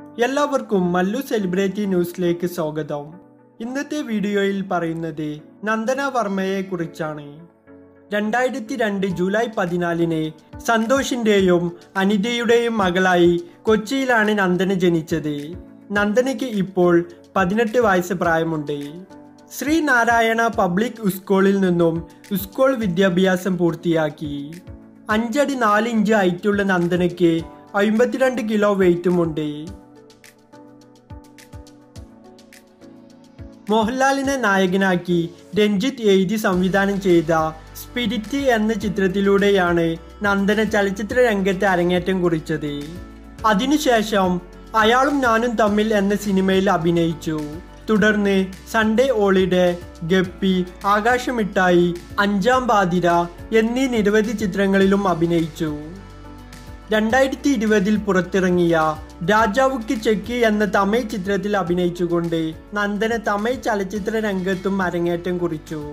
എല്ലാവർക്കും മല്ലു സെലിബ്രിറ്റി ന്യൂസിലേക്ക് സ്വാഗതം ഇന്നത്തെ വീഡിയോയിൽ പറയുന്നത് നന്ദന വർമ്മയെ കുറിച്ചാണ് രണ്ടായിരത്തി രണ്ട് ജൂലൈ പതിനാലിന് സന്തോഷിന്റെയും അനിതയുടെയും മകളായി കൊച്ചിയിലാണ് നന്ദന ജനിച്ചത് നന്ദനയ്ക്ക് ഇപ്പോൾ പതിനെട്ട് വയസ്സ് പ്രായമുണ്ട് ശ്രീനാരായണ പബ്ലിക് സ്കൂളിൽ നിന്നും സ്കൂൾ വിദ്യാഭ്യാസം പൂർത്തിയാക്കി അഞ്ചടി നാല് ഇഞ്ച് ഹൈറ്റുള്ള നന്ദനയ്ക്ക് അമ്പത്തിരണ്ട് കിലോ വെയിറ്റുമുണ്ട് മോഹൻലാലിനെ നായകനാക്കി രഞ്ജിത്ത് എഴുതി സംവിധാനം ചെയ്ത സ്പിരിറ്റ് എന്ന ചിത്രത്തിലൂടെയാണ് നന്ദന ചലച്ചിത്ര രംഗത്ത് അരങ്ങേറ്റം കുറിച്ചത് അതിനുശേഷം അയാളും ഞാനും തമ്മിൽ എന്ന സിനിമയിൽ അഭിനയിച്ചു തുടർന്ന് സൺഡേ ഓളിഡേ ഗപ്പി ആകാശമിട്ടായി അഞ്ചാം ബാതിര എന്നീ നിരവധി ചിത്രങ്ങളിലും അഭിനയിച്ചു രണ്ടായിരത്തി ഇരുപതിൽ പുറത്തിറങ്ങിയ രാജാവുക്ക് ചെക്ക് എന്ന തമിഴ് ചിത്രത്തിൽ അഭിനയിച്ചുകൊണ്ട് നന്ദന തമിഴ് ചലച്ചിത്ര രംഗത്തും അരങ്ങേറ്റം കുറിച്ചു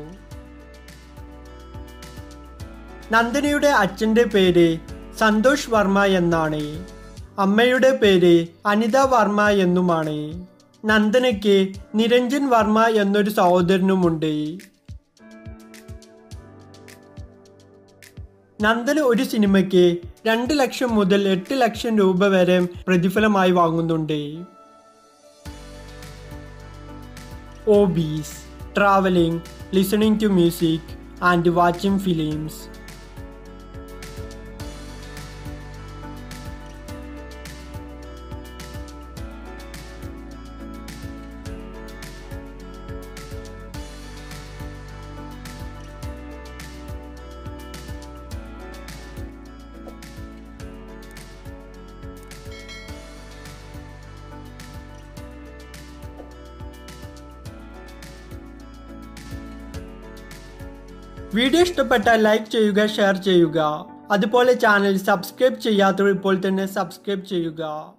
നന്ദനയുടെ അച്ഛന്റെ പേര് സന്തോഷ് വർമ്മ എന്നാണ് അമ്മയുടെ പേര് അനിത വർമ്മ എന്നുമാണ് നന്ദനയ്ക്ക് നിരഞ്ജൻ വർമ്മ എന്നൊരു സഹോദരനുമുണ്ട് നന്ദന ഒരു സിനിമയ്ക്ക് രണ്ട് ലക്ഷം മുതൽ എട്ട് ലക്ഷം രൂപ വരെ പ്രതിഫലമായി വാങ്ങുന്നുണ്ട് hobbies travelling listening to music and watching films video ഇഷ്ടപ്പെട്ടാൽ ലൈക്ക് ചെയ്യുക ഷെയർ ചെയ്യുക അതുപോലെ ചാനൽ സബ്സ്ക്രൈബ് ചെയ്യാത്തവർ ഇപ്പോൾ തന്നെ സബ്സ്ക്രൈബ് ചെയ്യുക